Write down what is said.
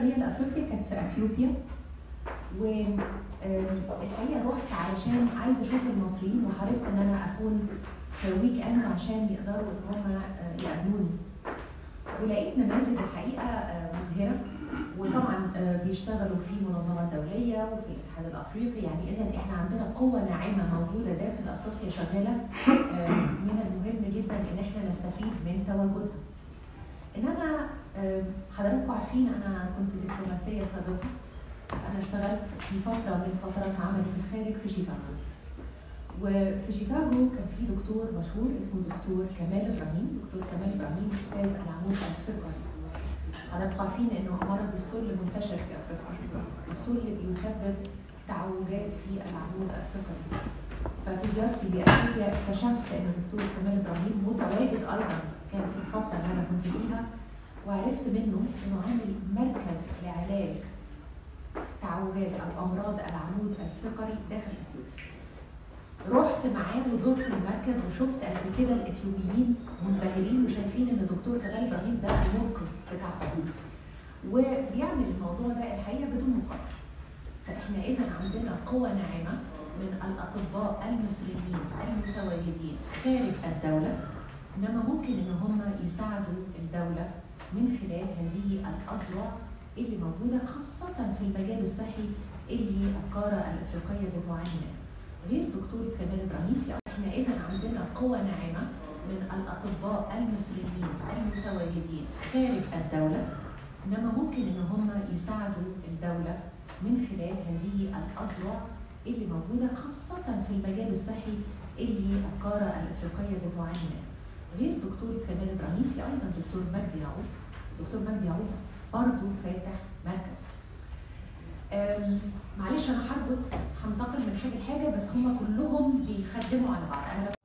السفريه لافريقيا كانت في اثيوبيا والحقيقه رحت علشان عايزه اشوف المصريين وحرصت ان انا اكون في ويك اند عشان يقدروا ان هم آه، يقابلوني ولقيت نماذج الحقيقه آه، مبهره وطبعا آه، بيشتغلوا في منظمات دوليه وفي الاتحاد الافريقي يعني اذا احنا عندنا قوه ناعمه موجوده داخل افريقيا شغاله آه، من المهم جدا ان احنا نستفيد من تواجدها. انما آه، حضراتكم عارفين انا كنت دبلوماسيه سابقه انا اشتغلت في فتره من فترات عملي في الخارج في شيكاغو. وفي شيكاغو كان في دكتور مشهور اسمه دكتور كمال ابراهيم، دكتور كمال ابراهيم استاذ العمود الفقري. حضراتكم عارفين انه مرض السل منتشر في افريقيا والسل بيسبب تعوجات في العمود الفقري ففي زيارتي لافريقيا اكتشفت ان الدكتور كمال ابراهيم متواجد ايضا كان في الفتره اللي انا كنت فيها وعرفت منه انه عامل مركز لعلاج تعوجات او امراض العمود الفقري داخل اثيوبيا رحت معاه وزرت المركز وشفت قبل كده الاثيوبيين منبهرين وشايفين ان الدكتور كمال ابراهيم ده المنقذ بتاعهم وبيعمل الموضوع ده الحقيقه بدون مقابل فاحنا اذا عندنا قوه ناعمه من الاطباء المصريين المتواجدين خارج الدوله انما ممكن ان هم يساعدوا الدوله من خلال هذه الاذرع اللي موجوده خاصه في المجال الصحي اللي القاره الافريقيه بتعاني منه. غير دكتور كمال ابراهيم في احنا اذا عندنا قوه ناعمه من الاطباء المصريين المتواجدين خارج الدوله انما ممكن ان هم يساعدوا الدوله من خلال هذه الاذرع اللي موجوده خاصه في المجال الصحي اللي القاره الافريقيه بتعاني منه. غير دكتور كمال ابراهيم في ايضا دكتور مجدي يعقوب دكتور مجدي يعقوب برضه فاتح مركز أم، معلش انا هربط هنتقل من حاجه لحاجه بس هم كلهم بيخدموا على بعض انا